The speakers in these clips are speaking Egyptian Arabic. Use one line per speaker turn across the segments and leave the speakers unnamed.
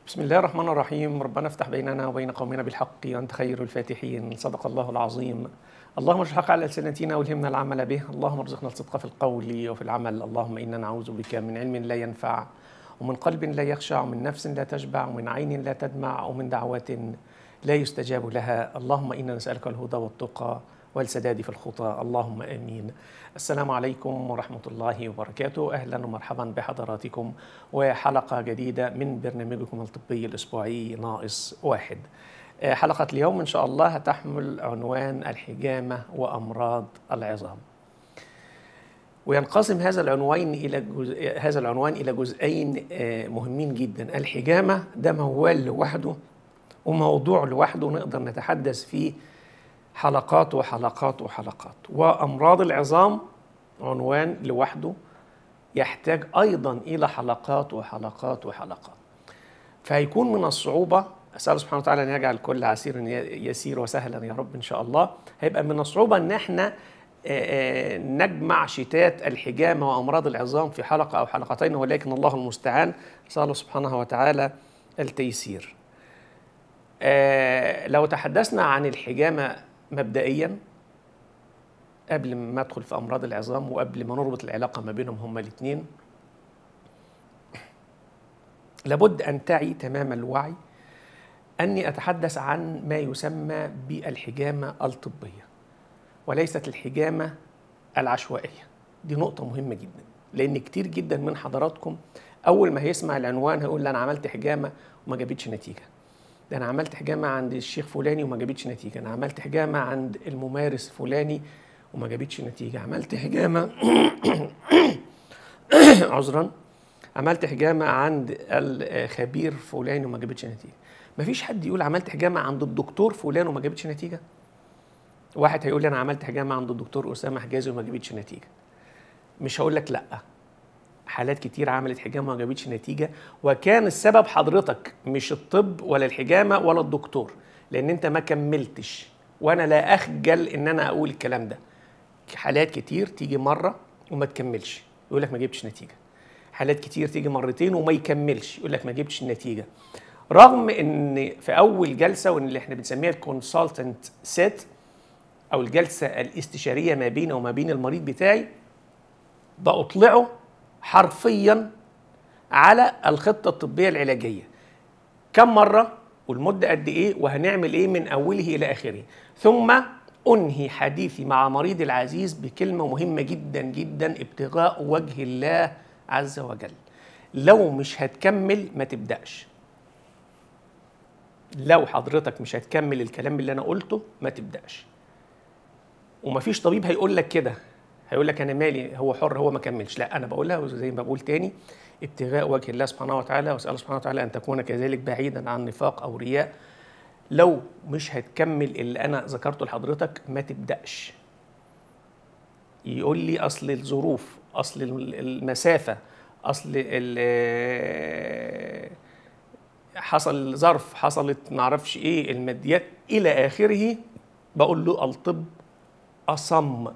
بسم الله الرحمن الرحيم ربنا افتح بيننا وبين قومنا بالحق وانت خير الفاتحين صدق الله العظيم اللهم اجعل الحق على السنتنا والهمنا العمل به اللهم ارزقنا الصدق في القول وفي العمل اللهم انا نعوذ بك من علم لا ينفع ومن قلب لا يخشع ومن نفس لا تشبع ومن عين لا تدمع ومن دعوات لا يستجاب لها اللهم انا نسالك الهدى والتقى والسداد في الخطى اللهم امين. السلام عليكم ورحمه الله وبركاته، اهلا ومرحبا بحضراتكم وحلقه جديده من برنامجكم الطبي الاسبوعي ناقص واحد. حلقه اليوم ان شاء الله هتحمل عنوان الحجامه وامراض العظام. وينقسم هذا العنوان الى جزء هذا العنوان الى جزئين مهمين جدا، الحجامه ده موال لوحده وموضوع لوحده نقدر نتحدث فيه حلقات وحلقات وحلقات وامراض العظام عنوان لوحده يحتاج ايضا الى حلقات وحلقات وحلقات فهيكون من الصعوبه اسال سبحانه وتعالى ان يجعل كل عسير يسير وسهلا يا رب ان شاء الله هيبقى من الصعوبه ان احنا نجمع شتات الحجامه وامراض العظام في حلقه او حلقتين ولكن الله المستعان اسال سبحانه وتعالى التيسير لو تحدثنا عن الحجامه مبدئيا قبل ما ادخل في امراض العظام وقبل ما نربط العلاقه ما بينهم هما الاثنين لابد ان تعي تمام الوعي اني اتحدث عن ما يسمى بالحجامه الطبيه وليست الحجامه العشوائيه دي نقطه مهمه جدا لان كتير جدا من حضراتكم اول ما هيسمع العنوان هيقول انا عملت حجامه وما جابتش نتيجه ده انا عملت حجامه عند الشيخ فلاني وما جابتش نتيجه انا عملت حجامه عند الممارس فلاني وما جابتش نتيجه عملت حجامه عذرا عملت حجامه عند الخبير فلان وما جابتش نتيجه مفيش حد يقول عملت حجامه عند الدكتور فلان وما جابتش نتيجه واحد هيقول لي انا عملت حجامه عند الدكتور اسامه حجازي وما جابتش نتيجه مش هقول لك لا حالات كتير عملت حجامه وما جابتش نتيجه وكان السبب حضرتك مش الطب ولا الحجامه ولا الدكتور لان انت ما كملتش وانا لا اخجل ان انا اقول الكلام ده حالات كتير تيجي مره وما تكملش يقول لك ما جبتش نتيجه حالات كتير تيجي مرتين وما يكملش يقول لك ما جبتش النتيجه رغم ان في اول جلسه وان اللي احنا بنسميها الكونسلتنت سيت او الجلسه الاستشاريه ما بيني وما بين المريض بتاعي بأطلعه حرفيا على الخطة الطبية العلاجية كم مرة والمدة قد إيه وهنعمل إيه من أوله إلى آخره ثم أنهي حديثي مع مريض العزيز بكلمة مهمة جدا جدا ابتغاء وجه الله عز وجل لو مش هتكمل ما تبدأش لو حضرتك مش هتكمل الكلام اللي أنا قلته ما تبدأش ومفيش طبيب هيقول لك كده هيقول لك انا مالي هو حر هو ما كملش لا انا بقولها زي ما بقول تاني ابتغاء وجه الله سبحانه وتعالى واسال سبحانه وتعالى ان تكون كذلك بعيدا عن نفاق او رياء لو مش هتكمل اللي انا ذكرته لحضرتك ما تبداش يقول لي اصل الظروف اصل المسافه اصل حصل ظرف حصلت معرفش ايه الماديات الى اخره بقول له الطب اصم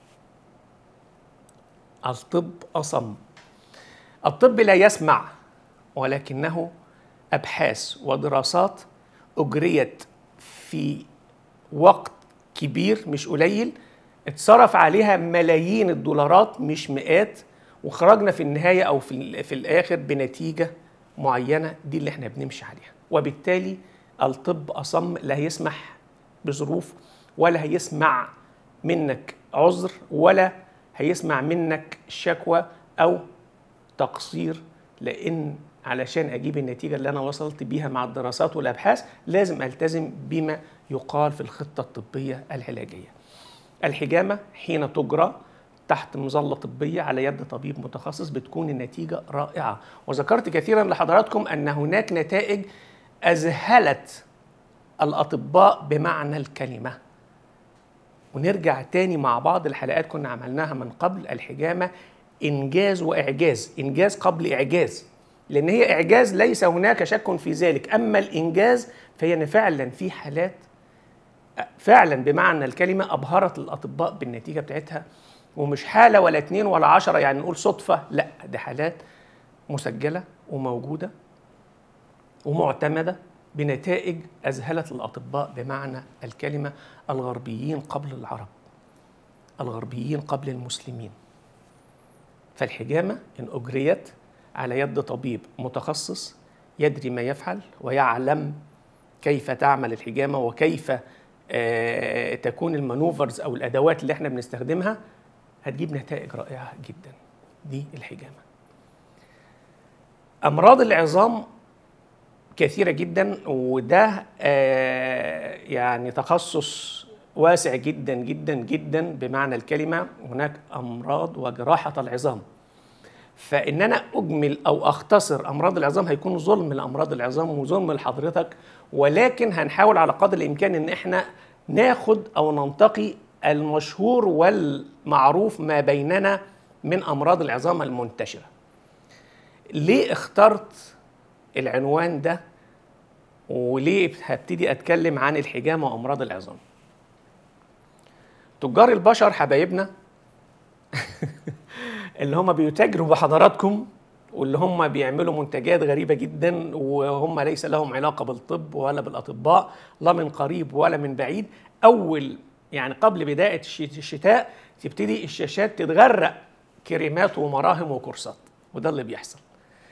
الطب أصم الطب لا يسمع ولكنه أبحاث ودراسات أجريت في وقت كبير مش قليل اتصرف عليها ملايين الدولارات مش مئات وخرجنا في النهاية أو في, في الآخر بنتيجة معينة دي اللي احنا بنمشي عليها وبالتالي الطب أصم لا يسمح بظروف ولا هيسمع منك عذر ولا هيسمع منك شكوى او تقصير لان علشان اجيب النتيجه اللي انا وصلت بيها مع الدراسات والابحاث لازم التزم بما يقال في الخطه الطبيه العلاجيه. الحجامه حين تجرى تحت مظله طبيه على يد طبيب متخصص بتكون النتيجه رائعه وذكرت كثيرا لحضراتكم ان هناك نتائج اذهلت الاطباء بمعنى الكلمه. ونرجع تاني مع بعض الحلقات كنا عملناها من قبل الحجامة إنجاز وإعجاز إنجاز قبل إعجاز لأن هي إعجاز ليس هناك شك في ذلك أما الإنجاز فهي فعلا في حالات فعلا بمعنى الكلمة أبهرت الأطباء بالنتيجة بتاعتها ومش حالة ولا اتنين ولا عشرة يعني نقول صدفة لا دي حالات مسجلة وموجودة ومعتمده بنتائج اذهلت الاطباء بمعنى الكلمه الغربيين قبل العرب الغربيين قبل المسلمين فالحجامه ان اجريت على يد طبيب متخصص يدري ما يفعل ويعلم كيف تعمل الحجامه وكيف آه، تكون المانوفرز او الادوات اللي احنا بنستخدمها هتجيب نتائج رائعه جدا دي الحجامه امراض العظام كثيره جدا وده آه، يعني تخصص واسع جدا جدا جدا بمعنى الكلمه هناك امراض وجراحه العظام فان انا اجمل او اختصر امراض العظام هيكون ظلم لامراض العظام وظلم لحضرتك ولكن هنحاول على قدر الامكان ان احنا ناخد او ننتقي المشهور والمعروف ما بيننا من امراض العظام المنتشره ليه اخترت العنوان ده وليه هبتدي اتكلم عن الحجامه وامراض العظام تجار البشر حبايبنا اللي هم بيتاجروا بحضراتكم واللي هم بيعملوا منتجات غريبه جدا وهم ليس لهم علاقه بالطب ولا بالاطباء لا من قريب ولا من بعيد اول يعني قبل بدايه الشتاء تبتدي الشاشات تتغرق كريمات ومراهم وكورسات وده اللي بيحصل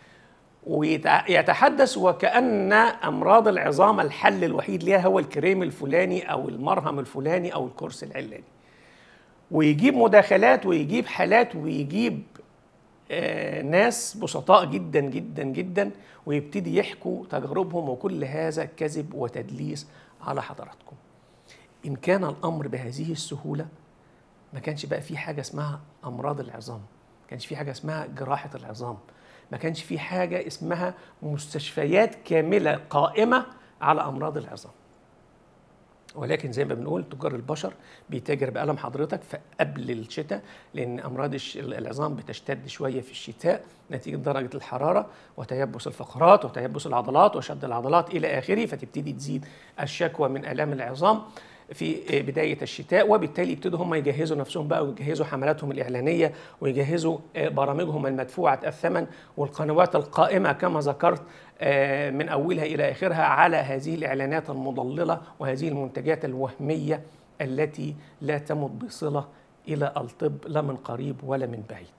ويتحدث وكأن أمراض العظام الحل الوحيد ليها هو الكريم الفلاني أو المرهم الفلاني أو الكورس العلاني ويجيب مداخلات ويجيب حالات ويجيب آه ناس بسطاء جدا جدا جدا ويبتدي يحكوا تجاربهم وكل هذا كذب وتدليس على حضراتكم إن كان الأمر بهذه السهولة ما كانش بقى في حاجة اسمها أمراض العظام ما كانش في حاجة اسمها جراحة العظام ما كانش في حاجة اسمها مستشفيات كاملة قائمة على أمراض العظام ولكن زي ما بنقول تجار البشر بيتاجر بألم حضرتك قبل الشتاء لأن أمراض العظام بتشتد شوية في الشتاء نتيجة درجة الحرارة وتيبس الفقرات وتيبس العضلات وشد العضلات إلى آخره فتبتدي تزيد الشكوى من آلام العظام في بداية الشتاء وبالتالي يبتدوا هم يجهزوا نفسهم بقى ويجهزوا حملاتهم الإعلانية ويجهزوا برامجهم المدفوعة الثمن والقنوات القائمة كما ذكرت من أولها إلى آخرها على هذه الإعلانات المضللة وهذه المنتجات الوهمية التي لا تمت بصلة إلى الطب لا من قريب ولا من بعيد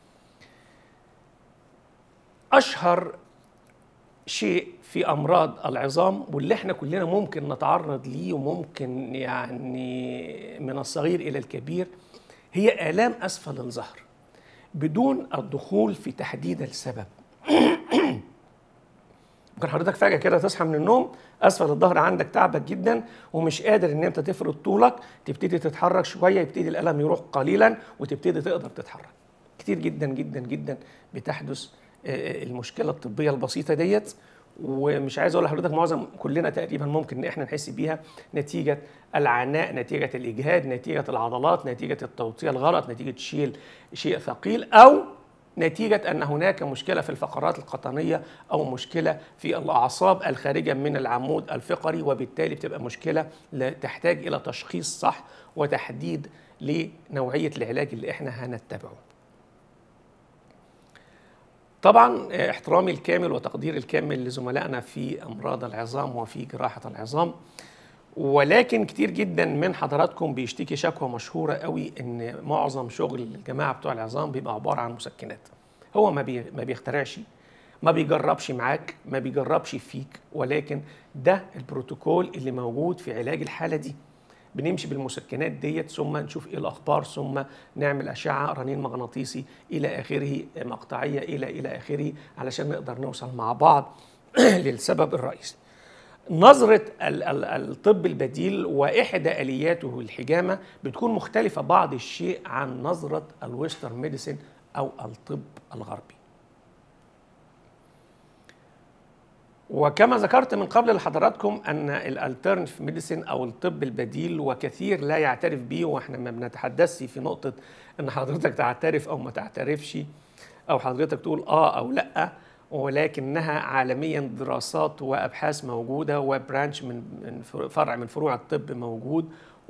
أشهر شيء في امراض العظام واللي احنا كلنا ممكن نتعرض ليه وممكن يعني من الصغير الى الكبير هي الام اسفل الظهر بدون الدخول في تحديد السبب ممكن حضرتك فجاه كده تصحى من النوم اسفل الظهر عندك تعبك جدا ومش قادر ان انت تفرد طولك تبتدي تتحرك شويه يبتدي الالم يروح قليلا وتبتدي تقدر تتحرك كتير جدا جدا جدا بتحدث المشكله الطبيه البسيطه ديت ومش عايز اقول لحضرتك معظم كلنا تقريبا ممكن ان احنا نحس بيها نتيجه العناء نتيجه الاجهاد نتيجه العضلات نتيجه التوطيه الغلط نتيجه شيل شيء ثقيل او نتيجة أن هناك مشكلة في الفقرات القطنية أو مشكلة في الأعصاب الخارجة من العمود الفقري وبالتالي بتبقى مشكلة تحتاج إلى تشخيص صح وتحديد لنوعية العلاج اللي احنا هنتبعه طبعا احترامي الكامل وتقديري الكامل لزملائنا في امراض العظام وفي جراحه العظام ولكن كتير جدا من حضراتكم بيشتكي شكوى مشهوره قوي ان معظم شغل الجماعه بتوع العظام بيبقى عباره عن مسكنات هو ما بي ما بيخترعش ما بيجربش معاك ما بيجربش فيك ولكن ده البروتوكول اللي موجود في علاج الحاله دي بنمشي بالمسكنات ديت ثم نشوف ايه الاخبار ثم نعمل اشعه رنين مغناطيسي الى اخره مقطعيه الى الى اخره علشان نقدر نوصل مع بعض للسبب الرئيسي. نظرة الطب البديل وإحدى آلياته الحجامة بتكون مختلفة بعض الشيء عن نظرة الويستر ميديسين أو الطب الغربي وكما ذكرت من قبل لحضراتكم ان الالترنف ميديسين او الطب البديل وكثير لا يعترف به واحنا ما بنتحدثش في نقطه ان حضرتك تعترف او ما تعترفش او حضرتك تقول اه او لا ولكنها عالميا دراسات وابحاث موجوده وبرانش من فرع من فروع الطب موجود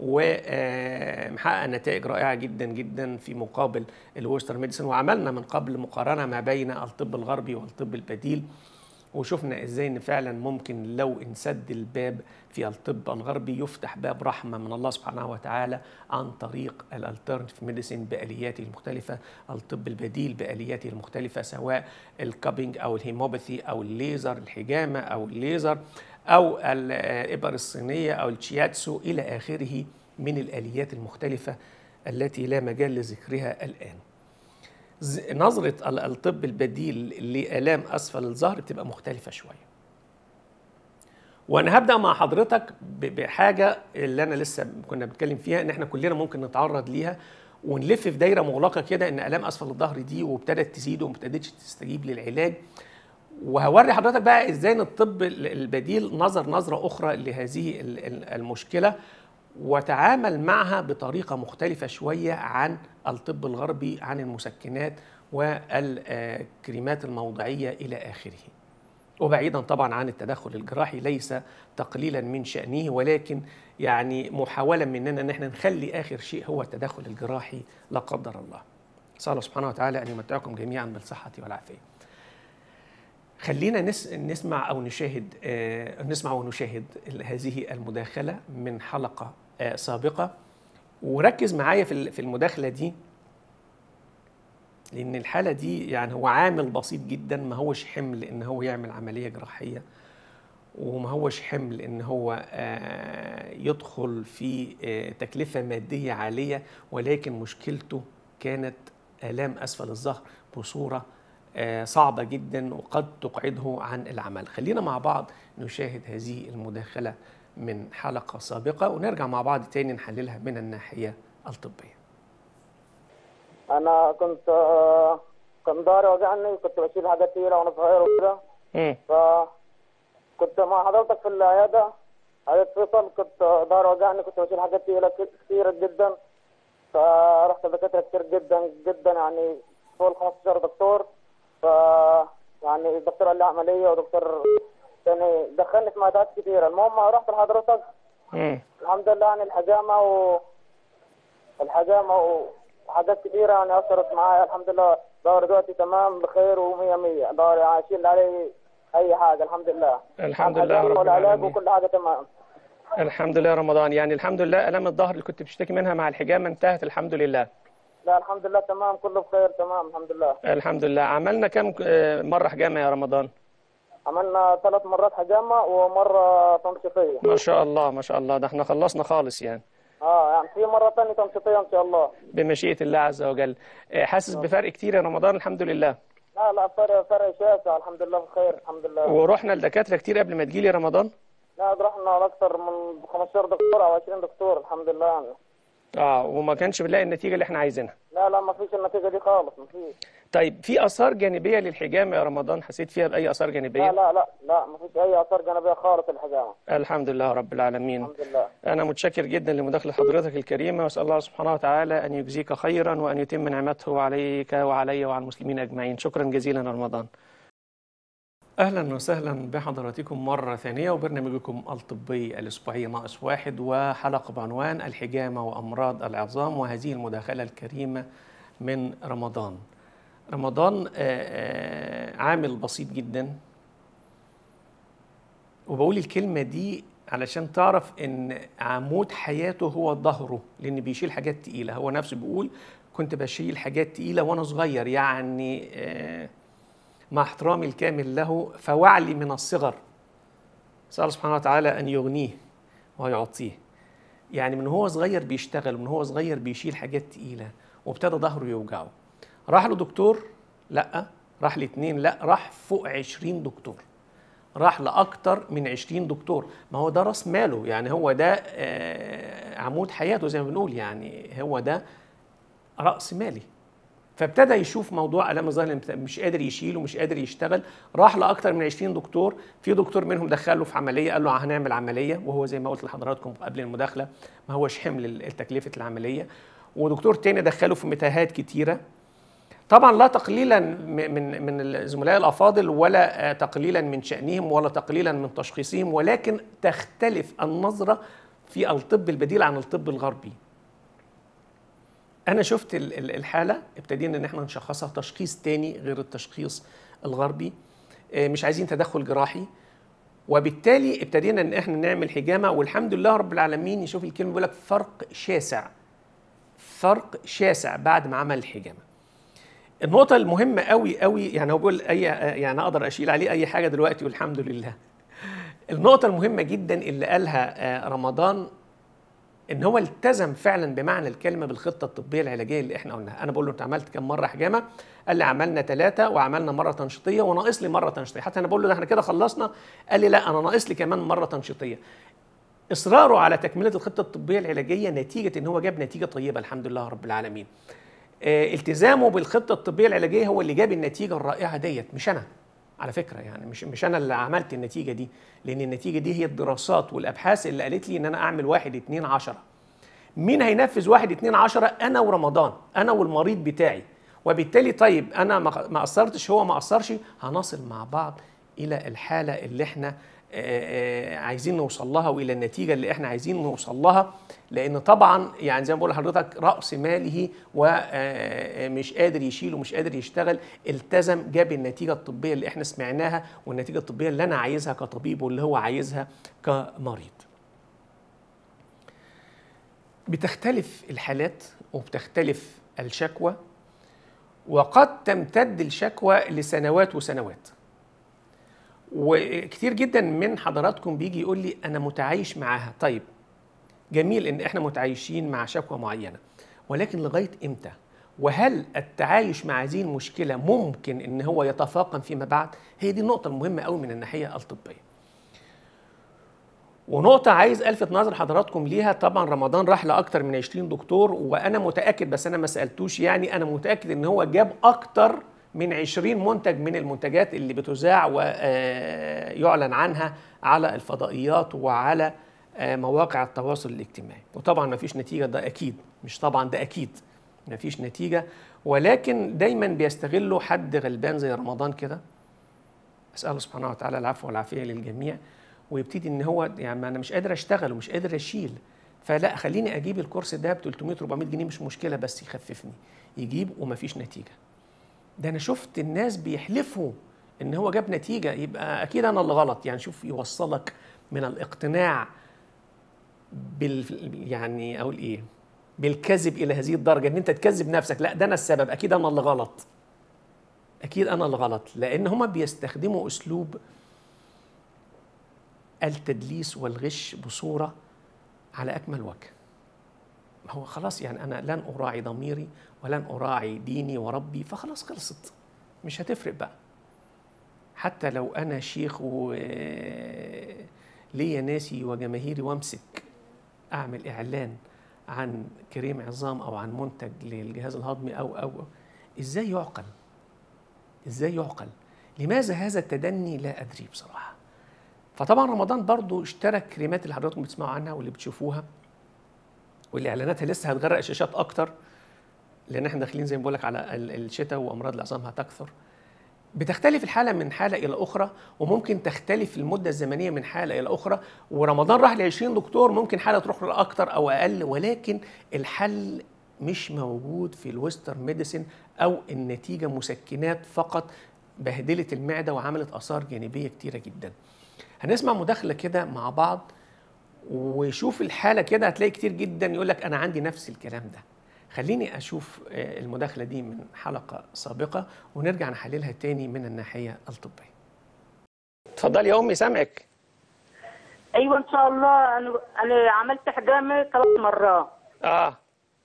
ومحقق نتائج رائعه جدا جدا في مقابل الويستر ميديسين وعملنا من قبل مقارنه ما بين الطب الغربي والطب البديل وشفنا ازاي ان فعلا ممكن لو انسد الباب في الطب الغربي يفتح باب رحمه من الله سبحانه وتعالى عن طريق الالترنتيف ميديسين بالياته المختلفه، الطب البديل بالياته المختلفه سواء الكابينج او الهيموباثي او الليزر الحجامه او الليزر او الابر الصينيه او الشياتسو الى اخره من الاليات المختلفه التي لا مجال لذكرها الان. نظرة الطب البديل لآلام أسفل الظهر بتبقى مختلفة شوية وأنا هبدأ مع حضرتك بحاجة اللي أنا لسه كنا بنتكلم فيها إن إحنا كلنا ممكن نتعرض ليها ونلف في دايرة مغلقة كده إن آلام أسفل الظهر دي وابتدت تزيد وما ابتدتش تستجيب للعلاج وهوري حضرتك بقى ازاي ان الطب البديل نظر نظره اخرى لهذه المشكله وتعامل معها بطريقة مختلفة شوية عن الطب الغربي عن المسكنات والكريمات الموضعية إلى آخره وبعيدا طبعا عن التدخل الجراحي ليس تقليلا من شأنه ولكن يعني محاولة مننا أن احنا نخلي آخر شيء هو التدخل الجراحي لا قدر الله صلى الله سبحانه وتعالى أن يمتعكم جميعا بالصحة والعافية خلينا نس نسمع أو نشاهد آه نسمع ونشاهد هذه المداخلة من حلقة سابقه وركز معايا في في المداخله دي لان الحاله دي يعني هو عامل بسيط جدا ما هوش حمل ان هو يعمل عمليه جراحيه وما هوش حمل ان هو يدخل في تكلفه ماديه عاليه ولكن مشكلته كانت الام اسفل الظهر بصوره صعبه جدا وقد تقعده عن العمل خلينا مع بعض نشاهد هذه المداخله من حلقة سابقة ونرجع مع بعض تاني نحللها من الناحية الطبية
أنا كنت كان ضهري وجعني كنت بشيل حاجات تقيلة وأنا صغير وكده فكنت مع حضرتك في العيادة عيادة فيصل كنت ضهري وجعني كنت بشيل حاجات تقيلة كتيرة جدا فرحت لدكاترة كتير جدا جدا يعني فوق ال 15 دكتور ف يعني الدكتور قال لي عملية ودكتور يعني دخلني في معدات كثيرة المهم رحت لحضرتك
مم.
الحمد لله يعني الحجامة و الحجامة وحاجات كثيرة يعني أثرت معايا الحمد لله ظهري دلوقتي تمام بخير ومية مية ظهري عايشين عليه أي حاجة الحمد لله
الحمد لله رب
والعلاج
العالمين
وكل حاجة تمام
الحمد لله رمضان يعني الحمد لله الام الظهر اللي كنت بتشتكي منها مع الحجامه انتهت الحمد لله
لا الحمد لله تمام كله بخير تمام الحمد لله
الحمد لله عملنا كم آه، مره حجامه يا رمضان
عملنا ثلاث مرات حجامة ومرة تنشيطية
ما شاء الله ما شاء الله ده احنا خلصنا خالص يعني
اه يعني في مرة ثانية تنشيطية إن شاء الله
بمشيئه الله عز وجل آه، حاسس بفرق كتير يا رمضان الحمد لله
لا لا فرق فرق شاسع الحمد لله بخير الحمد لله
ورحنا لدكاتره كتير قبل ما تجيلي رمضان
لا رحنا لأكثر من 15 دكتور أو 20 دكتور الحمد لله يعني
اه وما كانش بنلاقي النتيجه اللي احنا عايزينها
لا لا ما فيش النتيجة دي خالص ما فيش
طيب في اثار جانبيه للحجامه يا رمضان حسيت فيها باي اثار جانبيه
لا لا لا لا ما فيش أي آثار جانبية خالص الحجامة
الحمد لله رب العالمين
الحمد لله
أنا متشكر جدا لمداخلة حضرتك الكريمة وأسأل الله سبحانه وتعالى أن يجزيك خيرا وأن يتم نعمته عليك وعلي وعلى المسلمين أجمعين شكرا جزيلا يا رمضان أهلا وسهلا بحضراتكم مرة ثانية وبرنامجكم الطبي الأسبوعي ناقص واحد وحلقة بعنوان الحجامة وأمراض العظام وهذه المداخلة الكريمة من رمضان رمضان آه، آه، عامل بسيط جدا وبقول الكلمة دي علشان تعرف ان عمود حياته هو ظهره لان بيشيل حاجات تقيلة هو نفسه بيقول كنت بشيل حاجات تقيلة وانا صغير يعني آه، مع احترامي الكامل له فوعلي من الصغر سأل الله سبحانه وتعالى أن يغنيه ويعطيه يعني من هو صغير بيشتغل من هو صغير بيشيل حاجات تقيلة وابتدى ظهره يوجعه راح له دكتور لا راح لاثنين لا راح فوق عشرين دكتور راح لأكتر من عشرين دكتور ما هو ده راس ماله يعني هو ده آه، عمود حياته زي ما بنقول يعني هو ده رأس مالي فابتدى يشوف موضوع الام الظهر اللي مش قادر يشيله مش قادر يشتغل راح لاكثر من 20 دكتور في دكتور منهم دخله في عمليه قال له هنعمل عمليه وهو زي ما قلت لحضراتكم قبل المداخله ما هوش حمل تكلفه العمليه ودكتور تاني دخله في متاهات كتيره طبعا لا تقليلا م- من من الزملاء الافاضل ولا آه، تقليلا من شانهم ولا تقليلا من تشخيصهم ولكن تختلف النظره في الطب البديل عن الطب الغربي انا شفت ال- ال- الحاله ابتدينا ان احنا نشخصها تشخيص تاني غير التشخيص الغربي آه، مش عايزين تدخل جراحي وبالتالي ابتدينا ان احنا نعمل حجامه والحمد لله رب العالمين يشوف الكلمه بيقول لك فرق شاسع فرق شاسع بعد ما عمل الحجامه النقطة المهمة قوي قوي يعني هو بيقول أي يعني أقدر أشيل عليه أي حاجة دلوقتي والحمد لله. النقطة المهمة جدا اللي قالها آه، رمضان ان هو التزم فعلا بمعنى الكلمه بالخطه الطبيه العلاجيه اللي احنا قلناها انا بقول له انت عملت كم مره حجامه قال لي عملنا ثلاثه وعملنا مره تنشيطيه وناقص لي مره تنشيطيه حتى انا بقول له ده احنا كده خلصنا قال لي لا انا ناقص لي كمان مره تنشيطيه اصراره على تكمله الخطه الطبيه العلاجيه نتيجه ان هو جاب نتيجه طيبه الحمد لله رب العالمين آه، التزامه بالخطه الطبيه العلاجيه هو اللي جاب النتيجه الرائعه ديت مش انا على فكره يعني مش مش انا اللي عملت النتيجه دي لان النتيجه دي هي الدراسات والابحاث اللي قالت لي ان انا اعمل واحد اتنين عشرة مين هينفذ واحد اتنين عشرة انا ورمضان انا والمريض بتاعي وبالتالي طيب انا ما ما قصرتش هو ما قصرش هنصل مع بعض الى الحاله اللي احنا آه، آه، عايزين نوصل لها والى النتيجه اللي احنا عايزين نوصل لها لان طبعا يعني زي ما بقول لحضرتك راس ماله ومش قادر يشيل ومش قادر يشتغل التزم جاب النتيجه الطبيه اللي احنا سمعناها والنتيجه الطبيه اللي انا عايزها كطبيب واللي هو عايزها كمريض بتختلف الحالات وبتختلف الشكوى وقد تمتد الشكوى لسنوات وسنوات وكتير جدا من حضراتكم بيجي يقول لي انا متعايش معاها طيب جميل ان احنا متعايشين مع شكوى معينه ولكن لغايه امتى وهل التعايش مع هذه المشكله ممكن ان هو يتفاقم فيما بعد هي دي النقطه المهمه قوي من الناحيه الطبيه ونقطة عايز ألفت نظر حضراتكم ليها طبعا رمضان راح لأكتر من 20 دكتور وأنا متأكد بس أنا ما سألتوش يعني أنا متأكد إن هو جاب أكتر من 20 منتج من المنتجات اللي بتذاع ويعلن عنها على الفضائيات وعلى آه، مواقع التواصل الاجتماعي وطبعا ما فيش نتيجة ده أكيد مش طبعا ده أكيد ما فيش نتيجة ولكن دايما بيستغلوا حد غلبان زي رمضان كده أسأله سبحانه وتعالى العفو والعافية للجميع ويبتدي ان هو يعني ما انا مش قادر اشتغل ومش قادر اشيل فلا خليني اجيب الكورس ده ب 300 400 جنيه مش مشكله بس يخففني يجيب ومفيش نتيجه ده انا شفت الناس بيحلفوا ان هو جاب نتيجه يبقى اكيد انا اللي غلط يعني شوف يوصلك من الاقتناع بال يعني اقول ايه بالكذب الى هذه الدرجه ان انت تكذب نفسك لا ده انا السبب اكيد انا اللي غلط اكيد انا اللي غلط لان هما بيستخدموا اسلوب التدليس والغش بصورة على أكمل وجه هو خلاص يعني أنا لن أراعي ضميري ولن أراعي ديني وربي فخلاص خلصت مش هتفرق بقى حتى لو أنا شيخ و ليا ناسي وجماهيري وامسك أعمل إعلان عن كريم عظام أو عن منتج للجهاز الهضمي أو أو إزاي يعقل؟ إزاي يعقل؟ لماذا هذا التدني لا أدري بصراحة فطبعا رمضان برضو اشترى الكريمات اللي حضراتكم بتسمعوا عنها واللي بتشوفوها واللي اعلاناتها لسه هتغرق الشاشات اكتر لان احنا داخلين زي ما بقول لك على ال- الشتاء وامراض العظام هتكثر بتختلف الحاله من حاله الى اخرى وممكن تختلف المده الزمنيه من حاله الى اخرى ورمضان راح ل 20 دكتور ممكن حاله تروح لاكتر او اقل ولكن الحل مش موجود في الويسترن ميديسن او النتيجه مسكنات فقط بهدلت المعده وعملت اثار جانبيه كتيره جدا هنسمع مداخله كده مع بعض وشوف الحاله كده هتلاقي كتير جدا يقول لك انا عندي نفس الكلام ده خليني اشوف آه، المداخله دي من حلقه سابقه ونرجع نحللها تاني من الناحيه الطبيه اتفضلي يا امي سامعك
ايوه ان شاء الله انا انا عملت حجامه ثلاث مرات
اه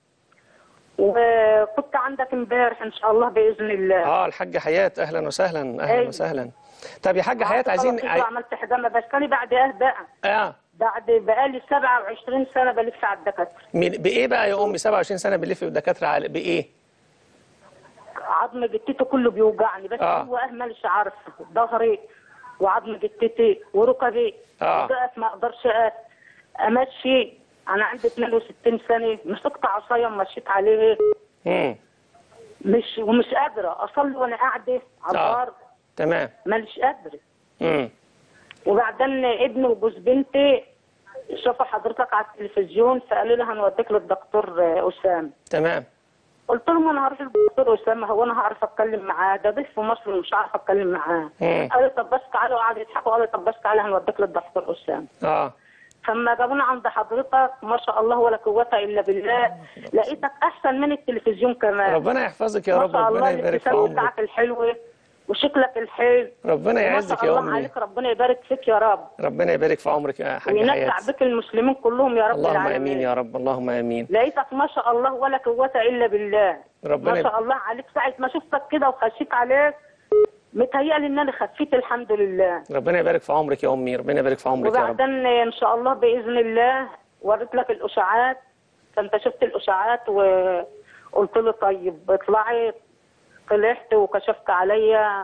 وكنت عندك امبارح ان شاء الله باذن الله
اه الحاجه حياه اهلا وسهلا اهلا
أيوة.
وسهلا طب يا حاجه حياه عايزين
خلاص
عاي...
عملت حجامه بس كان بعد ايه بقى
اه
بعد بقالي 27 سنه بلف على الدكاتره
من بايه بقى يا امي 27 سنه بنلف بالدكاتره على بايه
عظم جتتي كله بيوجعني بس
آه.
هو اهمل مش عارف ظهري وعظم جتتي وركبي
آه.
وقف ما اقدرش اقف امشي انا عندي 62 سنه مسكت عصايه ومشيت عليه
امم
مش ومش قادره اصلي وانا قاعده على
آه.
الارض
تمام
مانيش قادره
امم
وبعدين ابني وجوز بنتي شافوا حضرتك على التلفزيون فقالوا لي هنوديك للدكتور اسامه
تمام
قلت لهم انا هروح للدكتور اسامه هو انا هعرف اتكلم معاه ده ضيف في مصر ومش هعرف اتكلم معاه
مم.
قال لي طب بس تعالى وقعدوا يضحكوا قال لي طب بس تعالى هنوديك للدكتور اسامه
اه
فلما جابونا عند حضرتك ما شاء الله ولا قوه الا بالله لقيتك احسن من التلفزيون كمان
ربنا يحفظك يا
ما
رب
شاء الله
ربنا يبارك في
الابتسامه
عمرك
بتاعك الحلوه وشكلك الحلو
ربنا
ما
يعزك
شاء
يا
الله
امي
عليك ربنا يبارك فيك يا رب
ربنا يبارك في عمرك يا حاجه
وينفع
حياه
بك المسلمين كلهم يا رب
اللهم
العالمين
امين يا رب اللهم امين
لقيتك ما شاء الله ولا قوة إلا بالله
ربنا
ما
يب-
شاء الله عليك ساعة ما شفتك كده وخشيت عليك متهيألي إن أنا خفيت الحمد لله
ربنا يبارك في عمرك يا امي ربنا يبارك في عمرك يا رب
وبعدين إن شاء الله بإذن الله وريت لك الأشعاعات فأنت شفت الأشعاعات وقلت له طيب اطلعي طلعت وكشفت عليا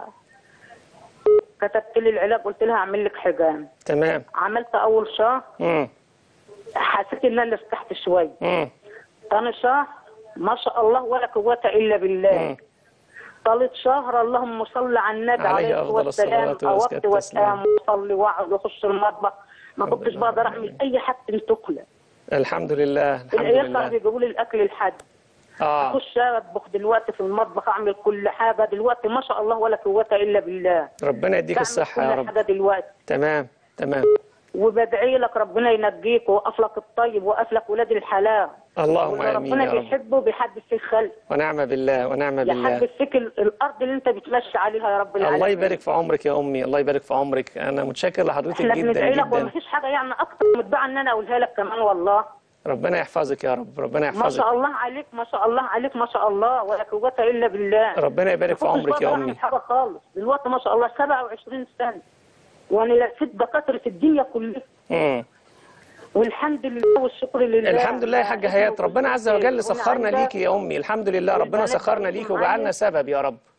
كتبت لي العلاج قلت لها أعمل لك حجام
تمام
عملت أول شهر
امم
حسيت إن أنا ارتحت شوية
امم
تاني شهر ما شاء الله ولا قوة إلا بالله
مم.
ثالث شهر اللهم صل على النبي
عليه
عليه
أفضل
الصلاة والسلام
الصلاة وأزكى
أوقت
التسليم.
وأتقام وأصلي وأقعد وأخش المطبخ ما كنتش
لله
بقدر
رب
أعمل
العالمين.
أي حاجة تاكله
الحمد لله الحمد
العيال كانوا
لله
بيجيبوا لي الأكل لحد
اه
أخش أطبخ دلوقتي في المطبخ أعمل كل حاجة دلوقتي ما شاء الله ولا قوة إلا بالله
ربنا يديك
بعمل
الصحه يا
كل
رب
حاجة دلوقتي
تمام تمام
وبدعي لك ربنا ينجيك ويوقف لك الطيب ويوقف لك ولاد الحلال
اللهم
واللي
امين
ربنا
يا رب
بيحبه بيحدث في الخلق
ونعم بالله ونعم بالله
يحدث فيك ال- الارض اللي انت بتمشي عليها يا رب العالمين
الله يبارك في عمرك يا امي الله يبارك في عمرك انا متشكر لحضرتك
احنا
جدا
بندعي لك
جدا
ومفيش حاجه يعني اكتر من الدعاء ان انا اقولها لك كمان والله
ربنا يحفظك يا رب ربنا
ما
يحفظك
شاء الله عليك ما شاء الله عليك ما شاء الله ولا قوه الا بالله
ربنا يبارك في
ما كنتش
عمرك يا
بقدر
امي
اعمل حاجه خالص دلوقتي ما شاء الله 27 سنه وانا لفيت دكاتره الدنيا كلها
مم.
والحمد لله والشكر لله
الحمد لله يا حاجة حياة ربنا عز وجل سخرنا ليكي يا أمي الحمد لله ربنا
والبنات
سخرنا
برضه
ليكي
معايا.
وجعلنا سبب يا رب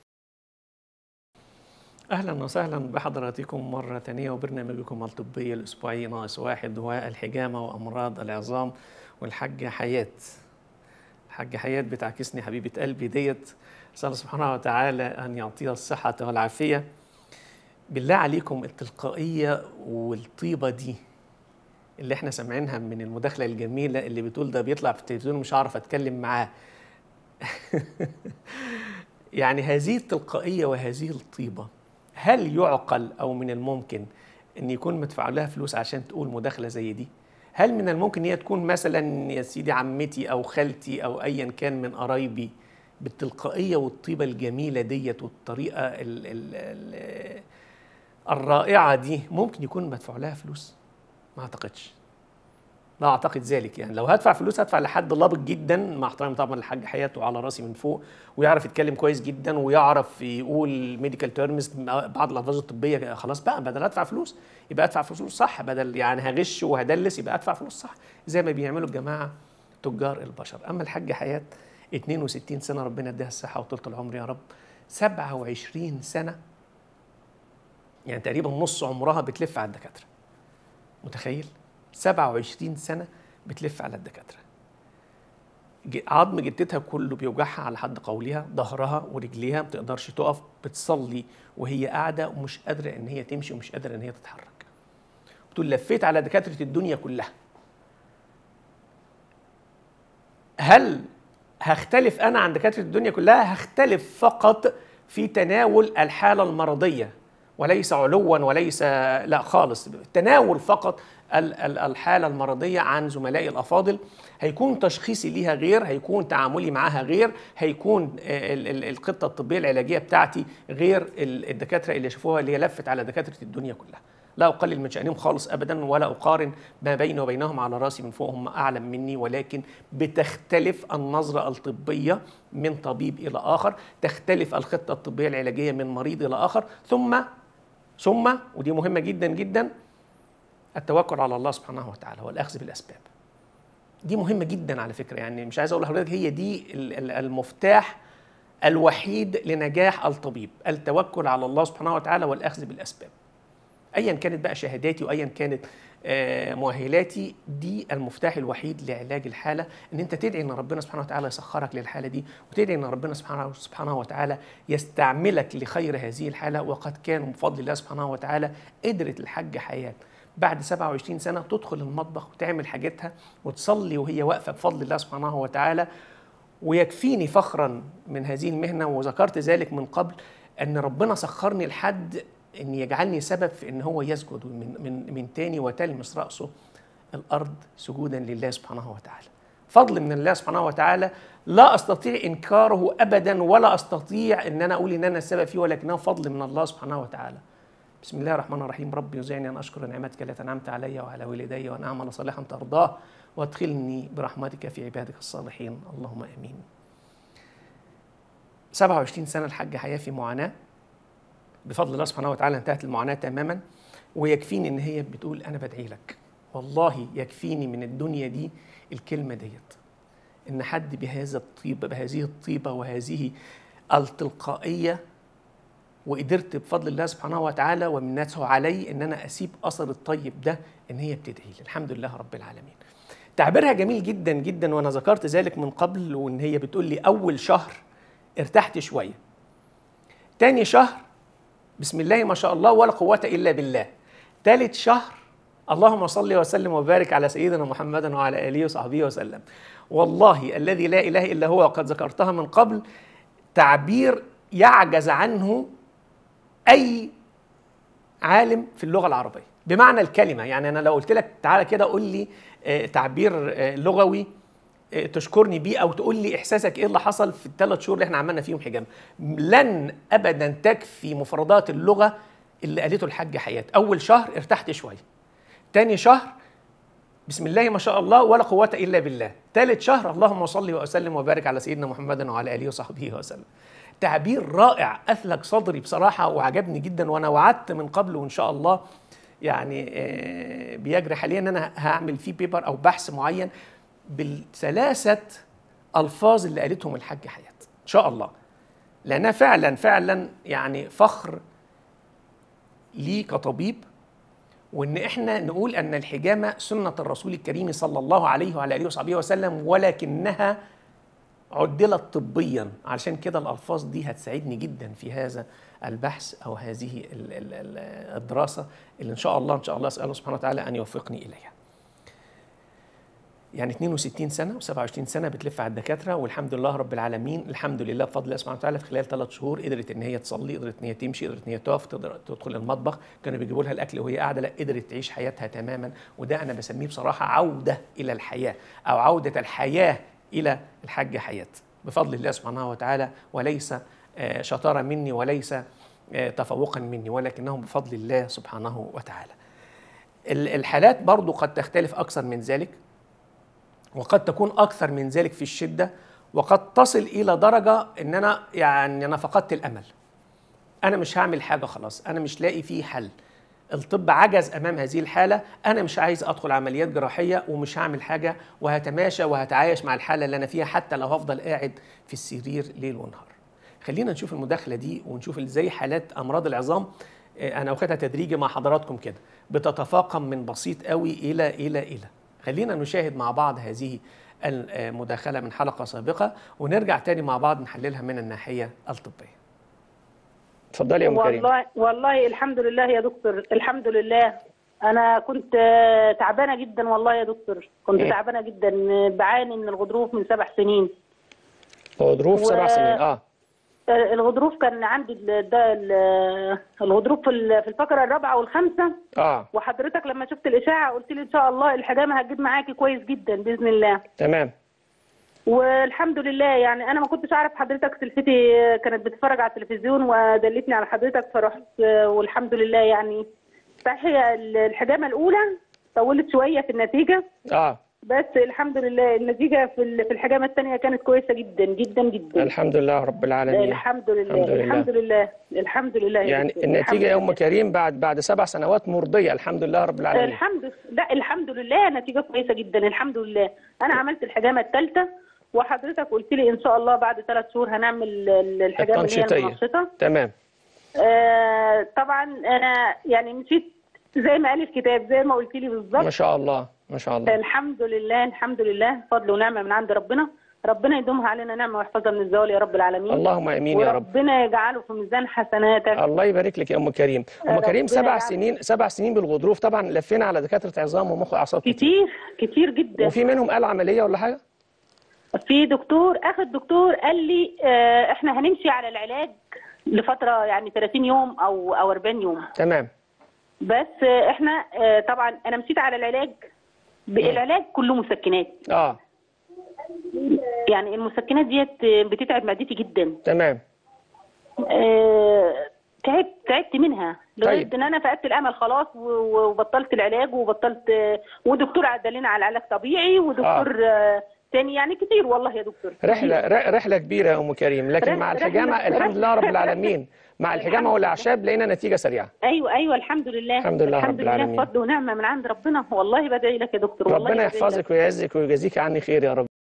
أهلا وسهلا بحضراتكم مرة تانية وبرنامجكم الطبي الأسبوعي ناقص واحد والحجامة وأمراض العظام والحاجة حياة الحاجة حياة بتعكسني حبيبة قلبي ديت أسأل الله سبحانه وتعالى أن يعطيها الصحة والعافية بالله عليكم التلقائية والطيبة دي اللي احنا سامعينها من المداخلة الجميلة اللي بتقول ده بيطلع في التلفزيون مش هعرف اتكلم معاه يعني هذه التلقائية وهذه الطيبة هل يعقل أو من الممكن أن يكون مدفوع لها فلوس عشان تقول مداخلة زي دي؟ هل من الممكن هي تكون مثلا يا سيدي عمتي أو خالتي أو أيا كان من قرايبي بالتلقائية والطيبة الجميلة ديت والطريقة ال ال ال الرائعة دي ممكن يكون مدفوع لها فلوس؟ ما أعتقدش لا اعتقد ذلك يعني لو هدفع فلوس هدفع لحد لابق جدا مع احترامي طبعا للحاج حياته على راسي من فوق ويعرف يتكلم كويس جدا ويعرف يقول ميديكال تيرمز بعض الالفاظ الطبيه خلاص بقى بدل ادفع فلوس يبقى ادفع فلوس صح بدل يعني هغش وهدلس يبقى ادفع فلوس صح زي ما بيعملوا الجماعه تجار البشر اما الحاج حياه 62 سنه ربنا يديها الصحه وطولة العمر يا رب 27 سنه يعني تقريبا نص عمرها بتلف على الدكاتره متخيل 27 سنة بتلف على الدكاترة ج- عظم جدتها كله بيوجعها على حد قولها ظهرها ورجليها ما بتقدرش تقف بتصلي وهي قاعدة ومش قادرة إن هي تمشي ومش قادرة إن هي تتحرك بتقول لفيت على دكاترة الدنيا كلها هل هختلف أنا عن دكاترة الدنيا كلها هختلف فقط في تناول الحالة المرضية وليس علوا وليس لا خالص تناول فقط ال- ال- الحالة المرضية عن زملائي الأفاضل هيكون تشخيصي ليها غير هيكون تعاملي معاها غير هيكون آه، ال- ال- الخطة الطبية العلاجية بتاعتي غير ال- الدكاترة اللي شافوها اللي هي لفت على دكاترة الدنيا كلها لا أقلل من شأنهم خالص أبدا ولا أقارن ما بيني وبينهم على راسي من فوق هم أعلم مني ولكن بتختلف النظرة الطبية من طبيب إلى آخر تختلف الخطة الطبية العلاجية من مريض إلى آخر ثم ثم ودي مهمة جدا جدا التوكل على الله سبحانه وتعالى والأخذ بالأسباب دي مهمة جدا على فكرة يعني مش عايز أقول لحضرتك هي دي ال- ال- المفتاح الوحيد لنجاح الطبيب التوكل على الله سبحانه وتعالى والأخذ بالأسباب ايا كانت بقى شهاداتي وايا كانت آه، مؤهلاتي دي المفتاح الوحيد لعلاج الحاله ان انت تدعي ان ربنا سبحانه وتعالى يسخرك للحاله دي وتدعي ان ربنا سبحانه سبحانه وتعالى يستعملك لخير هذه الحاله وقد كان بفضل الله سبحانه وتعالى قدرت الحاجه حياه بعد 27 سنه تدخل المطبخ وتعمل حاجتها وتصلي وهي واقفه بفضل الله سبحانه وتعالى ويكفيني فخرا من هذه المهنه وذكرت ذلك من قبل ان ربنا سخرني لحد ان يجعلني سبب في ان هو يسجد من من من تاني وتلمس راسه الارض سجودا لله سبحانه وتعالى. فضل من الله سبحانه وتعالى لا استطيع انكاره ابدا ولا استطيع ان انا اقول ان انا السبب فيه ولكنه فضل من الله سبحانه وتعالى. بسم الله الرحمن الرحيم رب يوزعني ان اشكر نعمتك التي انعمت علي وعلى والدي وان اعمل صالحا ترضاه وادخلني برحمتك في عبادك الصالحين اللهم امين. 27 سنه الحاج حياه في معاناه بفضل الله سبحانه وتعالى انتهت المعاناه تماما ويكفيني ان هي بتقول انا بدعي لك والله يكفيني من الدنيا دي الكلمه ديت ان حد بهذا الطيبه بهذه الطيبه وهذه التلقائيه وقدرت بفضل الله سبحانه وتعالى ومنته علي ان انا اسيب اثر الطيب ده ان هي بتدعي لي الحمد لله رب العالمين تعبيرها جميل جدا جدا وانا ذكرت ذلك من قبل وان هي بتقول لي اول شهر ارتحت شويه تاني شهر بسم الله ما شاء الله ولا قوه الا بالله ثالث شهر اللهم صل وسلم وبارك على سيدنا محمد وعلى اله وصحبه وسلم والله الذي لا اله الا هو وقد ذكرتها من قبل تعبير يعجز عنه اي عالم في اللغه العربيه بمعنى الكلمه يعني انا لو قلت لك تعالى كده قول لي آه، تعبير آه، لغوي آه، تشكرني بيه او تقول لي احساسك ايه اللي حصل في الثلاث شهور اللي احنا عملنا فيهم حجامه لن ابدا تكفي مفردات اللغه اللي قالته الحاج حياه اول شهر ارتحت شويه تاني شهر بسم الله ما شاء الله ولا قوة إلا بالله ثالث شهر اللهم صل وسلم وبارك على سيدنا محمد وعلى آله وصحبه وسلم تعبير رائع أثلج صدري بصراحة وعجبني جدا وأنا وعدت من قبل وإن شاء الله يعني آه، بيجري حاليا ان انا هعمل فيه بيبر او بحث معين بالثلاثه الفاظ اللي قالتهم الحاج حياه ان شاء الله لانها فعلا فعلا يعني فخر لي كطبيب وان احنا نقول ان الحجامه سنه الرسول الكريم صلى الله عليه وعلى اله وصحبه وسلم ولكنها عدلت طبيا عشان كده الالفاظ دي هتساعدني جدا في هذا البحث او هذه ال- ال- ال- الدراسه اللي ان شاء الله ان شاء الله اساله سبحانه وتعالى ان يوفقني اليها. يعني 62 سنه و27 سنه بتلف على الدكاتره والحمد لله رب العالمين الحمد لله بفضل الله سبحانه وتعالى في خلال ثلاث شهور قدرت ان هي تصلي قدرت ان هي تمشي قدرت ان هي تقف تقدر تدخل المطبخ كانوا بيجيبوا لها الاكل وهي قاعده لا قدرت تعيش حياتها تماما وده انا بسميه بصراحه عوده الى الحياه او عوده الحياه الى الحاج حياه بفضل الله سبحانه وتعالى وليس آه، شطاره مني وليس آه، تفوقا مني ولكنه بفضل الله سبحانه وتعالى ال- الحالات برضو قد تختلف اكثر من ذلك وقد تكون اكثر من ذلك في الشده وقد تصل الى درجه ان انا يعني انا فقدت الامل انا مش هعمل حاجه خلاص انا مش لاقي فيه حل الطب عجز امام هذه الحاله انا مش عايز ادخل عمليات جراحيه ومش هعمل حاجه وهتماشى وهتعايش مع الحاله اللي انا فيها حتى لو هفضل قاعد في السرير ليل ونهار خلينا نشوف المداخله دي ونشوف ازاي حالات امراض العظام آه، انا واخدها تدريجي مع حضراتكم كده بتتفاقم من بسيط قوي الى الى الى خلينا نشاهد مع بعض هذه المداخله من حلقه سابقه ونرجع تاني مع بعض نحللها من الناحيه الطبيه اتفضلي يا ام كريم
والله والله الحمد لله يا دكتور الحمد لله انا كنت آه، تعبانه جدا والله يا دكتور كنت
إيه؟
تعبانه جدا آه، بعاني من الغضروف من سبع سنين
غضروف
و-
سبع سنين اه
آه، الغضروف كان عندي ال- ده ال- الغضروف في ال- في الفقره الرابعه والخامسه
اه
وحضرتك لما شفت الاشاعه قلت لي ان شاء الله الحجامه هتجيب معاكي كويس جدا باذن الله
تمام
والحمد لله يعني انا ما كنتش اعرف حضرتك سلفتي كانت بتتفرج على التلفزيون ودلتني على حضرتك فرحت والحمد لله يعني صحيح هي الحجامه الاولى طولت شويه في النتيجه
اه
بس الحمد لله النتيجه في ال- في الحجامه الثانيه كانت كويسه جدا جدا جدا
الحمد لله رب العالمين
الحمد لله
الحمد لله.
الحمد لله الحمد لله يا
يعني
دكتور.
النتيجه يا
الحمد
ام كريم بعد بعد سبع سنوات مرضيه الحمد لله رب العالمين
الحمد لا الحمد لله نتيجه كويسه جدا الحمد لله انا عملت الحجامه الثالثه وحضرتك قلت لي ان شاء الله بعد ثلاث شهور هنعمل ال- الحجامه اللي هي
التنشيطيه
المنشطه
تمام
آه طبعا انا يعني مشيت زي ما قال الكتاب زي ما قلت لي
ما
بالظبط
شاء الله ما شاء الله
الحمد لله الحمد لله فضل ونعمه من عند ربنا ربنا يدومها علينا نعمه ويحفظها من الزوال يا رب العالمين
اللهم امين يا رب
وربنا يجعله في ميزان حسناتك
الله يبارك لك يا ام كريم ام
ربنا
كريم سبع
يعافيك.
سنين سبع سنين بالغضروف طبعا لفينا على دكاتره عظام ومخ واعصاب كتير
كتير كتير جدا
وفي منهم قال عمليه ولا حاجه
في دكتور اخر دكتور قال لي آه، احنا هنمشي على العلاج لفتره يعني 30 يوم او او 40 يوم
تمام
بس آه، احنا آه، طبعا انا مشيت على العلاج ب- العلاج كله مسكنات
اه
يعني المسكنات ديت آه، بتتعب معدتي جدا
تمام
آه، تعبت تعبت منها لغايه
طيب.
ان انا فقدت الامل خلاص و- و- وبطلت العلاج وبطلت آه، ودكتور عدلنا على علاج طبيعي ودكتور آه، تاني يعني كتير والله يا دكتور
رحله ر- رحله كبيره يا ام كريم لكن
رحلة-
مع الحجامه
رحلة-
الحمد لله رب
رحلة-
العالمين مع الحجامه
الحمد
والاعشاب لقينا نتيجه سريعه
ايوه ايوه الحمد لله
الحمد لله
الحمد
رب
لله
العالمين.
فضل ونعمه من عند ربنا والله بدعي لك يا دكتور والله
ربنا
بدعي
يحفظك
لك.
ويعزك ويجازيك عني خير يا رب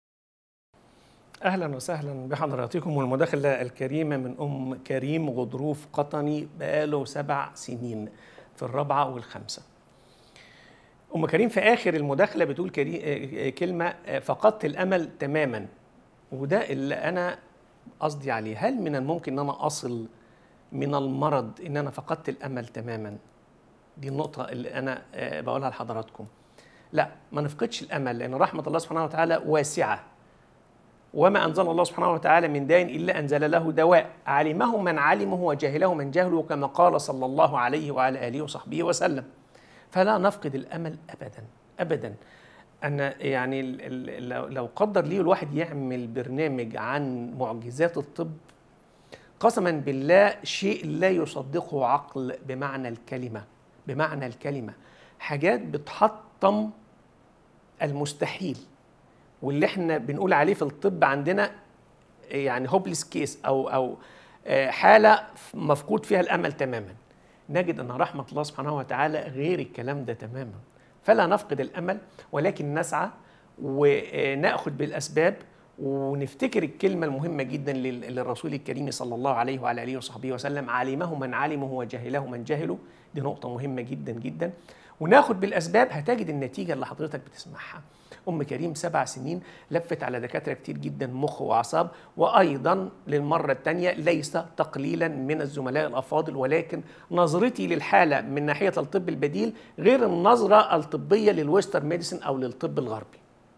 اهلا وسهلا بحضراتكم والمداخله الكريمه من ام كريم غضروف قطني بقاله سبع سنين في الرابعه والخامسه ام كريم في اخر المداخله بتقول كري... آه، آه، كلمه آه، فقدت الامل تماما وده اللي انا قصدي عليه هل من الممكن ان انا اصل من المرض ان انا فقدت الامل تماما دي النقطه اللي انا آه، بقولها لحضراتكم لا ما نفقدش الامل لان رحمه الله سبحانه وتعالى واسعه وما انزل الله سبحانه وتعالى من داء الا انزل له دواء علمه من علمه وجهله من جهله كما قال صلى الله عليه وعلى اله وصحبه وسلم فلا نفقد الامل ابدا ابدا انا يعني ال- ال- لو- لو قدر لي الواحد يعمل برنامج عن معجزات الطب قسما بالله شيء لا يصدقه عقل بمعنى الكلمه بمعنى الكلمه حاجات بتحطم المستحيل واللي احنا بنقول عليه في الطب عندنا يعني هوبليس كيس او او آه، حاله مفقود فيها الامل تماما نجد ان رحمه الله سبحانه وتعالى غير الكلام ده تماما فلا نفقد الامل ولكن نسعى وناخذ بالاسباب ونفتكر الكلمه المهمه جدا لل- للرسول الكريم صلى الله عليه وعلى اله وصحبه وسلم علمه من علمه وجهله من جهله دي نقطه مهمه جدا جدا وناخد بالاسباب هتجد النتيجه اللي حضرتك بتسمعها ام كريم سبع سنين لفت على دكاتره كتير جدا مخ واعصاب وايضا للمره الثانيه ليس تقليلا من الزملاء الافاضل ولكن نظرتي للحاله من ناحيه الطب البديل غير النظره الطبيه للويسترن ميديسن او للطب الغربي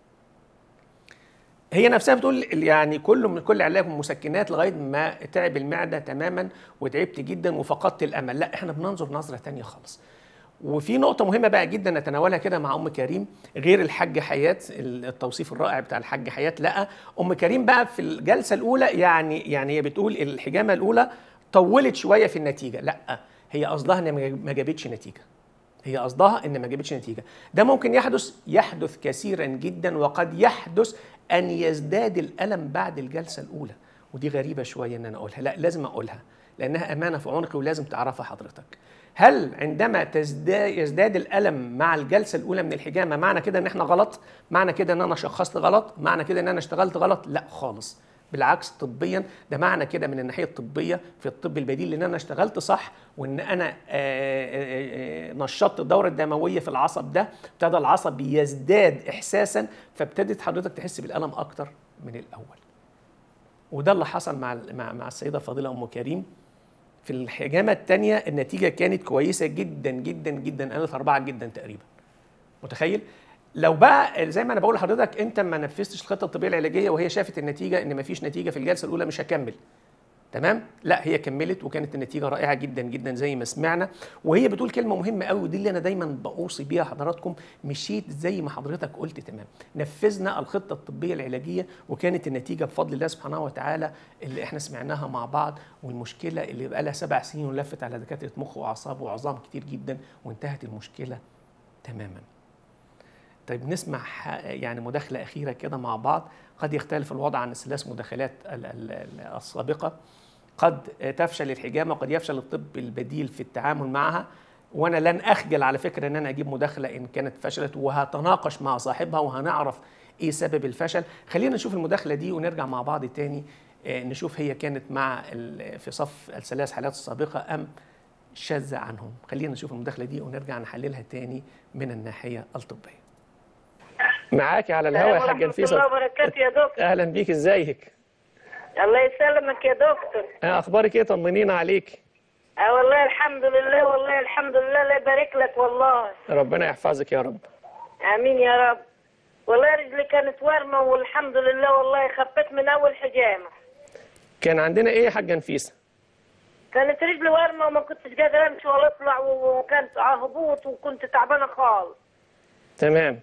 هي نفسها بتقول يعني كله من كل علاج مسكنات لغايه ما تعب المعده تماما وتعبت جدا وفقدت الامل لا احنا بننظر نظره تانية خالص وفي نقطة مهمة بقى جدا نتناولها كده مع أم كريم غير الحاج حياة التوصيف الرائع بتاع الحاج حياة لا أم كريم بقى في الجلسة الأولى يعني يعني هي بتقول الحجامة الأولى طولت شوية في النتيجة لا هي قصدها إن ما جابتش نتيجة هي قصدها ان ما جابتش نتيجه ده ممكن يحدث يحدث كثيرا جدا وقد يحدث ان يزداد الالم بعد الجلسه الاولى ودي غريبه شويه ان انا اقولها لا لازم اقولها لانها امانه في عنقي ولازم تعرفها حضرتك هل عندما تزداد يزداد الالم مع الجلسه الاولى من الحجامه معنى كده ان احنا غلط معنى كده ان انا شخصت غلط معنى كده ان انا اشتغلت غلط لا خالص بالعكس طبيا ده معنى كده من الناحيه الطبيه في الطب البديل ان انا اشتغلت صح وان انا آه، آه، آه، نشطت الدوره الدمويه في العصب ده ابتدى العصب يزداد احساسا فابتدت حضرتك تحس بالالم اكتر من الاول وده اللي حصل مع مع, مع السيده الفاضله ام كريم في الحجامه الثانيه النتيجه كانت كويسه جدا جدا جدا قالت اربعه جدا تقريبا متخيل لو بقى زي ما انا بقول لحضرتك انت ما نفذتش الخطه الطبيه العلاجيه وهي شافت النتيجه ان ما فيش نتيجه في الجلسه الاولى مش هكمل تمام لا هي كملت وكانت النتيجه رائعه جدا جدا زي ما سمعنا وهي بتقول كلمه مهمه قوي ودي اللي انا دايما بوصي بيها حضراتكم مشيت زي ما حضرتك قلت تمام نفذنا الخطه الطبيه العلاجيه وكانت النتيجه بفضل الله سبحانه وتعالى اللي احنا سمعناها مع بعض والمشكله اللي بقى لها سبع سنين ولفت على دكاتره مخ واعصاب وعظام كتير جدا وانتهت المشكله تماما طيب نسمع ح- يعني مداخلة أخيرة كده مع بعض قد يختلف الوضع عن الثلاث مداخلات ال- ال- ال- السابقة قد تفشل الحجامة وقد يفشل الطب البديل في التعامل معها وأنا لن أخجل على فكرة أن أنا أجيب مداخلة إن كانت فشلت وهتناقش مع صاحبها وهنعرف إيه سبب الفشل خلينا نشوف المداخلة دي ونرجع مع بعض تاني آه، نشوف هي كانت مع ال- في صف الثلاث حالات السابقة أم شاذة عنهم خلينا نشوف المداخلة دي ونرجع نحللها تاني من الناحية الطبية معاكي على الهواء يا حاج
ورحمة
نفيسة
الله وبركاته يا دكتور
اهلا بيك ازيك
الله يسلمك يا دكتور
آه، اخبارك ايه طمنينا عليك
اه والله الحمد لله والله الحمد لله لا يبارك لك والله
ربنا يحفظك يا رب
امين يا رب والله رجلي كانت وارمه والحمد لله والله خفيت من اول حجامه
كان عندنا ايه يا حاجه نفيسه
كانت رجلي وارمه وما كنتش قادره امشي ولا اطلع وكانت هبوط وكنت تعبانه خالص
تمام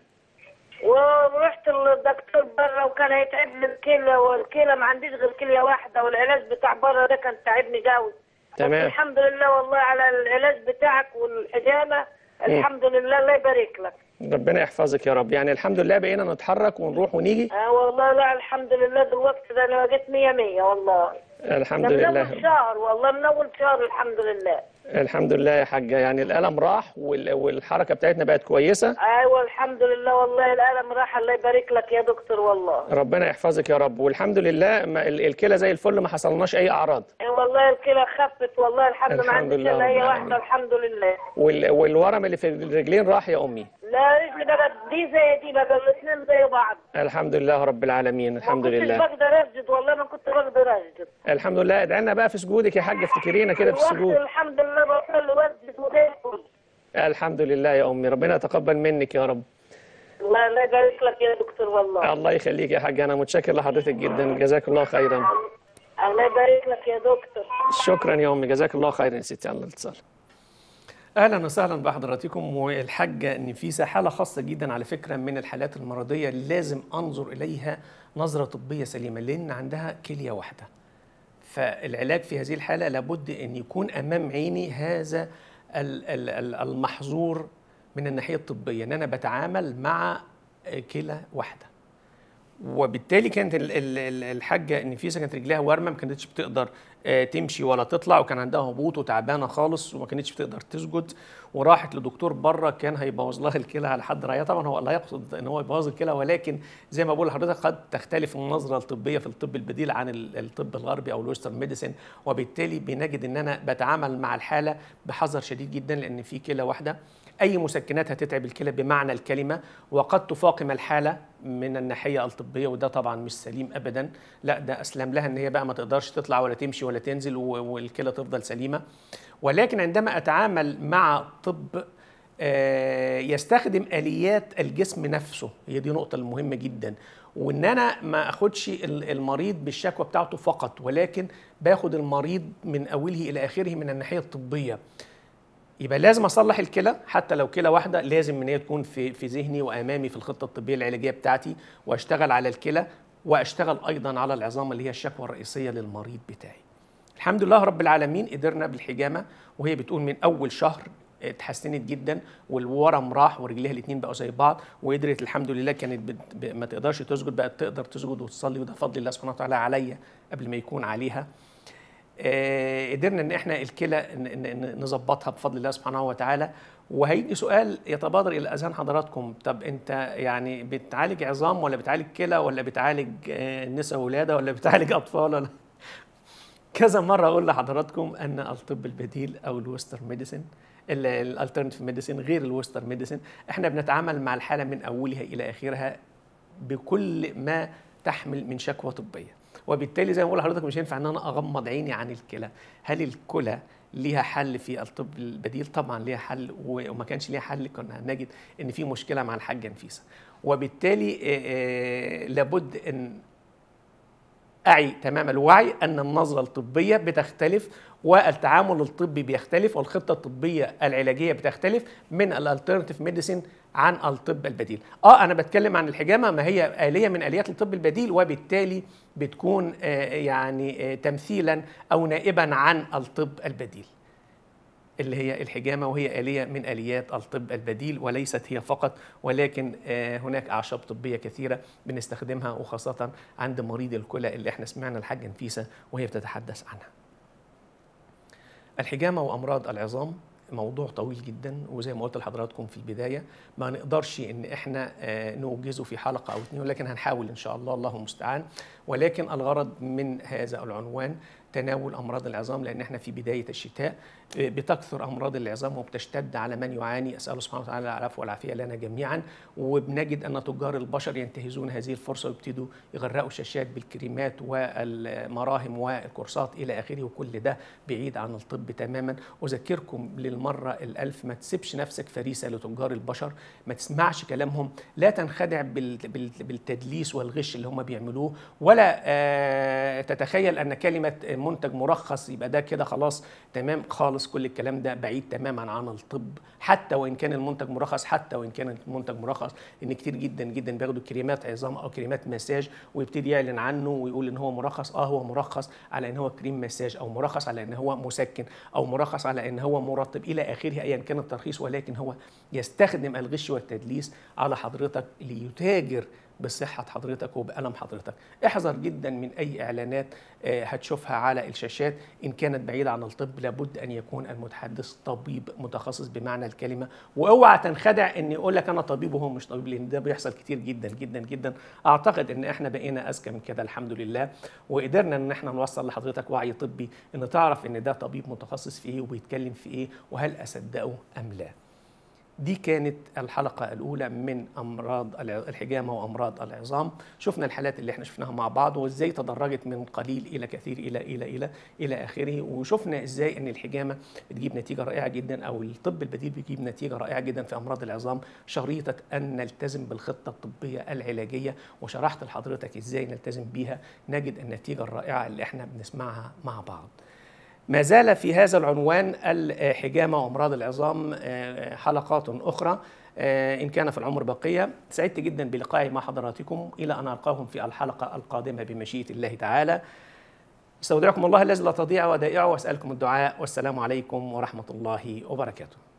ورحت للدكتور بره وكان هيتعبني الكلى والكلى ما عنديش غير كليه واحده والعلاج بتاع بره ده كان تعبني قوي
تمام.
الحمد لله والله على العلاج بتاعك والحجامه الحمد لله الله يبارك لك
ربنا يحفظك يا رب يعني الحمد لله بقينا نتحرك ونروح ونيجي
اه والله لا الحمد لله دلوقتي ده انا جيت 100 100 والله
الحمد
ده من
لله
اول شهر والله من اول شهر الحمد لله
الحمد لله يا حاجه يعني الالم راح وال- والحركه بتاعتنا بقت كويسه
ايوه الحمد لله والله الالم راح الله يبارك لك يا دكتور والله
ربنا يحفظك يا رب والحمد لله ما ال- الكلى زي الفل ما حصلناش اي اعراض
اي والله الكلى خفت والله الحمد لله ما
الحمد
عنديش
لله
الا
رب
هي
العالمين.
واحده الحمد لله
وال- والورم اللي في الرجلين راح يا امي
لا رجلي بقى دي زي دي بقى الاثنين زي بعض
الحمد لله رب العالمين الحمد
ما كنتش
لله
بقدر اسجد والله ما كنت بقدر اسجد
الحمد لله ادعي لنا بقى في سجودك يا حاجه افتكرينا كده في
الوقت
السجود
الحمد لله بصلي واسجد وزي الفل
الحمد لله يا امي ربنا يتقبل منك يا رب
الله الله يبارك لك يا دكتور والله
الله يخليك يا حاجه انا متشكر لحضرتك جدا جزاك الله خيرا
الله يبارك لك يا دكتور
شكرا يا امي جزاك الله خيرا يا ستي على الاتصال اهلا وسهلا بحضراتكم والحاجه نفيسه حاله خاصه جدا على فكره من الحالات المرضيه اللي لازم انظر اليها نظره طبيه سليمه لان عندها كليه واحده فالعلاج في هذه الحاله لابد ان يكون امام عيني هذا ال- ال- ال- المحظور من الناحيه الطبيه ان انا بتعامل مع كلى واحده وبالتالي كانت ال- ال- ال- الحاجه نفيسه كانت رجليها وارمه ما كانتش بتقدر آه، تمشي ولا تطلع وكان عندها هبوط وتعبانه خالص وما كانتش بتقدر تسجد وراحت لدكتور بره كان هيبوظ لها الكلى على حد رايها طبعا هو لا يقصد ان هو يبوظ الكلى ولكن زي ما بقول لحضرتك قد تختلف النظره الطبيه في الطب البديل عن ال- الطب الغربي او الويسترن ميديسن وبالتالي بنجد ان انا بتعامل مع الحاله بحذر شديد جدا لان في كلى واحده اي مسكنات هتتعب الكلى بمعنى الكلمه وقد تفاقم الحاله من الناحيه الطبيه وده طبعا مش سليم ابدا لا ده اسلم لها ان هي بقى ما تقدرش تطلع ولا تمشي ولا تنزل و- والكلى تفضل سليمه ولكن عندما اتعامل مع طب آه، يستخدم اليات الجسم نفسه هي دي نقطه المهمه جدا وان انا ما اخدش ال- المريض بالشكوى بتاعته فقط ولكن باخد المريض من اوله الى اخره من الناحيه الطبيه يبقى لازم اصلح الكلى حتى لو كلى واحده لازم ان هي تكون في في ذهني وامامي في الخطه الطبيه العلاجيه بتاعتي واشتغل على الكلى واشتغل ايضا على العظام اللي هي الشكوى الرئيسيه للمريض بتاعي. الحمد لله رب العالمين قدرنا بالحجامه وهي بتقول من اول شهر اتحسنت جدا والورم راح ورجليها الاثنين بقوا زي بعض وقدرت الحمد لله كانت بت... ب... ما تقدرش تسجد بقت تقدر تسجد وتصلي وده فضل الله سبحانه وتعالى عليا قبل ما يكون عليها. آه، قدرنا ان احنا الكلى ن- ن- ن- نظبطها بفضل الله سبحانه وتعالى وهيجي سؤال يتبادر الى اذهان حضراتكم طب انت يعني بتعالج عظام ولا بتعالج كلى ولا بتعالج آه، نساء ولاده ولا بتعالج اطفال ولا كذا مره اقول لحضراتكم ان الطب البديل او الويسترن ميديسن الالترناتيف ميديسن غير الويسترن ميديسن احنا بنتعامل مع الحاله من اولها الى اخرها بكل ما تحمل من شكوى طبيه وبالتالي زي ما بقول لحضرتك مش هينفع ان انا اغمض عيني عن الكلى هل الكلى ليها حل في الطب البديل طبعا ليها حل و- وما كانش ليها حل كنا هنجد ان في مشكله مع الحاجه نفيسه وبالتالي آه، آه، لابد ان أعي تمام الوعي أن النظرة الطبية بتختلف والتعامل الطبي بيختلف والخطة الطبية العلاجية بتختلف من الالترناتيف ميديسين عن الطب البديل. اه انا بتكلم عن الحجامة ما هي آلية من آليات الطب البديل وبالتالي بتكون آه، يعني آه، تمثيلا او نائبا عن الطب البديل. اللي هي الحجامه وهي اليه من اليات الطب البديل وليست هي فقط ولكن آه، هناك اعشاب طبيه كثيره بنستخدمها وخاصه عند مريض الكلى اللي احنا سمعنا الحاجه نفيسه وهي بتتحدث عنها. الحجامه وامراض العظام موضوع طويل جدا وزي ما قلت لحضراتكم في البدايه ما نقدرش ان احنا آه، نوجزه في حلقه او اثنين ولكن هنحاول ان شاء الله الله المستعان ولكن الغرض من هذا العنوان تناول امراض العظام لان احنا في بدايه الشتاء آه، بتكثر امراض العظام وبتشتد على من يعاني اسال الله سبحانه وتعالى العفو والعافيه لنا جميعا وبنجد ان تجار البشر ينتهزون هذه الفرصه ويبتدوا يغرقوا الشاشات بالكريمات والمراهم والكورسات الى اخره وكل ده بعيد عن الطب تماما اذكركم للمره الالف ما تسيبش نفسك فريسه لتجار البشر ما تسمعش كلامهم لا تنخدع بال- بال- بالتدليس والغش اللي هم بيعملوه ولا آه، تتخيل ان كلمه منتج مرخص يبقى ده كده خلاص تمام خالص كل الكلام ده بعيد تماما عن الطب حتى وان كان المنتج مرخص حتى وان كان المنتج مرخص ان كتير جدا جدا بياخدوا كريمات عظام او كريمات مساج ويبتدي يعلن عنه ويقول ان هو مرخص اه هو مرخص على ان هو كريم مساج او مرخص على ان هو مسكن او مرخص على ان هو مرطب الى اخره ايا كان الترخيص ولكن هو يستخدم الغش والتدليس على حضرتك ليتاجر بصحة حضرتك وبألم حضرتك احذر جدا من أي إعلانات آه، هتشوفها على الشاشات إن كانت بعيدة عن الطب لابد أن يكون المتحدث طبيب متخصص بمعنى الكلمة واوعى تنخدع ان يقول لك انا طبيب وهو مش طبيب لان ده بيحصل كتير جدا جدا جدا اعتقد ان احنا بقينا اذكى من كده الحمد لله وقدرنا ان احنا نوصل لحضرتك وعي طبي ان تعرف ان ده طبيب متخصص في ايه وبيتكلم في ايه وهل اصدقه ام لا دي كانت الحلقة الأولى من أمراض الع- الحجامة وأمراض العظام شفنا الحالات اللي احنا شفناها مع بعض وإزاي تدرجت من قليل إلى كثير إلى إلى إلى إلى آخره وشفنا إزاي أن الحجامة بتجيب نتيجة رائعة جدا أو الطب البديل بيجيب نتيجة رائعة جدا في أمراض العظام شريطة أن نلتزم بالخطة الطبية العلاجية وشرحت لحضرتك إزاي نلتزم بيها نجد النتيجة الرائعة اللي احنا بنسمعها مع بعض ما زال في هذا العنوان الحجامة وأمراض العظام آه، حلقات أخرى آه، إن كان في العمر بقية سعدت جدا بلقائي مع حضراتكم إلى أن ألقاكم في الحلقة القادمة بمشيئة الله تعالى استودعكم الله الذي لا تضيع ودائعه وأسألكم الدعاء والسلام عليكم ورحمة الله وبركاته